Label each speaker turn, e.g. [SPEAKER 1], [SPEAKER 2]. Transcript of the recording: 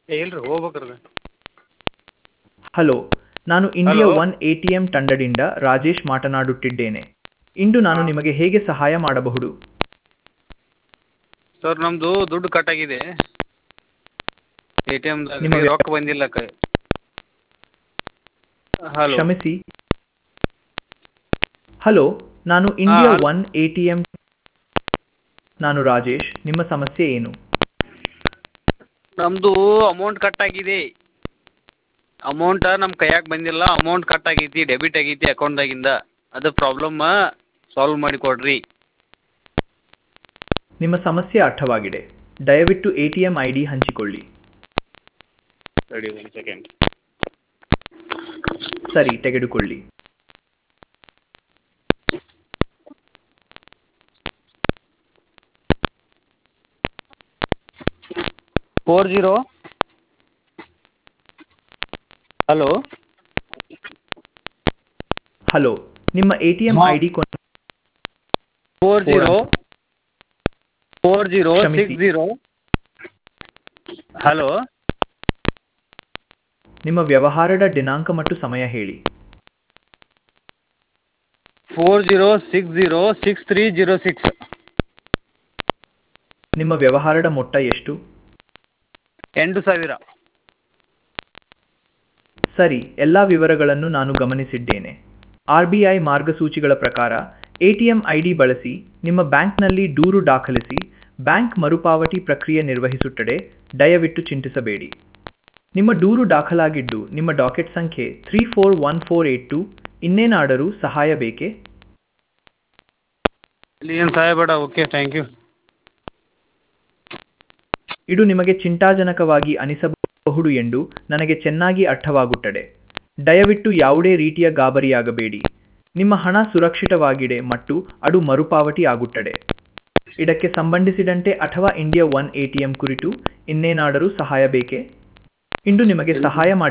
[SPEAKER 1] ಏ ಇಲ್ರಿ ಹೋಗ್ಬೇಕ್ರಿ
[SPEAKER 2] ಹಲೋ ನಾನು India
[SPEAKER 1] Hello.
[SPEAKER 2] One A T M ತಂಡದಿಂದ ರಾಜೇಶ್ ಮಾತನಾಡುತ್ತಿದ್ದೇನೆ ಇಂದು ನಾನು ನಿಮಗೆ ಹೇಗೆ ಸಹಾಯ ಮಾಡಬಹುದು
[SPEAKER 1] ಸರ್ ನಮ್ಮದು ದುಡ್ಡು ಕಟ್ ಆಗಿದೆ ಎ ಟಿ ಎಮ್ದಾಗ
[SPEAKER 2] ನಿಮಗೆ-
[SPEAKER 1] ರೊಕ್ಕ ಬಂದಿಲ್ಲ ಕೈ ಹಲೋ
[SPEAKER 2] ಕ್ಷಮಿಸಿ ಹಲೋ ನಾನು ಇಂಡಿಯಾ
[SPEAKER 1] ಹಾ.
[SPEAKER 2] ಒನ್ ಎ ಟಿ ಎಂ ನಾನು ರಾಜೇಶ್ ನಿಮ್ಮ ಸಮಸ್ಯೆ ಏನು
[SPEAKER 1] ನಮ್ಮದು ಅಮೌಂಟ್ ಕಟ್ ಆಗಿದೆ ಅಮೌಂಟ ನಮ್ಮ ಕೈಯಾಗ ಬಂದಿಲ್ಲ ಅಮೌಂಟ್ ಕಟ್ ಆಗೈತಿ ಡೆಬಿಟ್ ಆಗೈತಿ ಅಕೌಂಟ್ದಾಗಿಂದ ಅದು ಪ್ರಾಬ್ಲಮ್ ಸಾಲ್ವ್ ಮಾಡಿ ಕೊಡ್ರಿ
[SPEAKER 2] ನಿಮ್ಮ ಸಮಸ್ಯೆ ಅರ್ಥವಾಗಿದೆ ದಯವಿಟ್ಟು A T M I D ಹಂಚಿಕೊಳ್ಳಿ
[SPEAKER 1] ತಡಿ ಒಂದು ಸೆಕೆಂಡ್
[SPEAKER 2] ಸರಿ ತೆಗೆದುಕೊಳ್ಳಿ
[SPEAKER 1] ಫೋರ್ ಜೀರೋ ಹಲೋ
[SPEAKER 2] ಹಲೋ ನಿಮ್ಮ ಎ ಟಿ ಎಂ
[SPEAKER 1] ಹಾ.
[SPEAKER 2] I D
[SPEAKER 1] four zero four zero
[SPEAKER 2] ಕ್ಷಮಿಸಿ.
[SPEAKER 1] ಸಿಕ್ಸ್ ಜೀರೋ ಹಲೋ
[SPEAKER 2] ನಿಮ್ಮ ವ್ಯವಹಾರದ ದಿನಾಂಕ ಮತ್ತು ಸಮಯ ಹೇಳಿ
[SPEAKER 1] four zero six zero six three zero six
[SPEAKER 2] ನಿಮ್ಮ ವ್ಯವಹಾರದ ಮೊತ್ತ ಎಷ್ಟು
[SPEAKER 1] ಎಂಟು ಸಾವಿರ
[SPEAKER 2] ಸರಿ ಎಲ್ಲ ವಿವರಗಳನ್ನು ನಾನು ಗಮನಿಸಿದ್ದೇನೆ ಆರ್ ಬಿ ಐ ಮಾರ್ಗಸೂಚಿಗಳ ಪ್ರಕಾರ ಎಟಿಎಂ ಐಡಿ ಬಳಸಿ ನಿಮ್ಮ ಬ್ಯಾಂಕ್ನಲ್ಲಿ ದೂರು ದಾಖಲಿಸಿ ಬ್ಯಾಂಕ್ ಮರುಪಾವತಿ ಪ್ರಕ್ರಿಯೆ ನಿರ್ವಹಿಸುತ್ತದೆ ದಯವಿಟ್ಟು ಚಿಂತಿಸಬೇಡಿ ನಿಮ್ಮ ದೂರು ದಾಖಲಾಗಿದ್ದು ನಿಮ್ಮ ಡಾಕೆಟ್ ಸಂಖ್ಯೆ three four one four eight two ಇನ್ನೇನಾದರೂ ಸಹಾಯ ಬೇಕೇ
[SPEAKER 1] ಇಲ್ಲಿ ಏನು ಸಹಾಯ ಬೇಡ ಓಕೆ ಥ್ಯಾಂಕ್ ಯು
[SPEAKER 2] ಇದು ನಿಮಗೆ ಚಿಂತಾಜನಕವಾಗಿ ಅನಿಸಬಹುದು ಎಂದು ನನಗೆ ಚೆನ್ನಾಗಿ ಅರ್ಥವಾಗುತ್ತದೆ ದಯವಿಟ್ಟು ಯಾವುದೇ ರೀತಿಯ ಗಾಬರಿಯಾಗಬೇಡಿ ನಿಮ್ಮ ಹಣ ಸುರಕ್ಷಿತವಾಗಿದೆ ಮತ್ತು ಅದು ಮರುಪಾವತಿ ಆಗುತ್ತದೆ ಇದಕ್ಕೆ ಸಂಬಂಧಿಸಿದಂತೆ ಅಥವಾ ಇಂಡಿಯಾ ಒನ್ ಎಟಿಎಂ ಕುರಿತು ಇನ್ನೇನಾದರೂ ಸಹಾಯ ಬೇಕೇ ಇಂದು ನಿಮಗೆ ಸಹಾಯ ಮಾಡಿ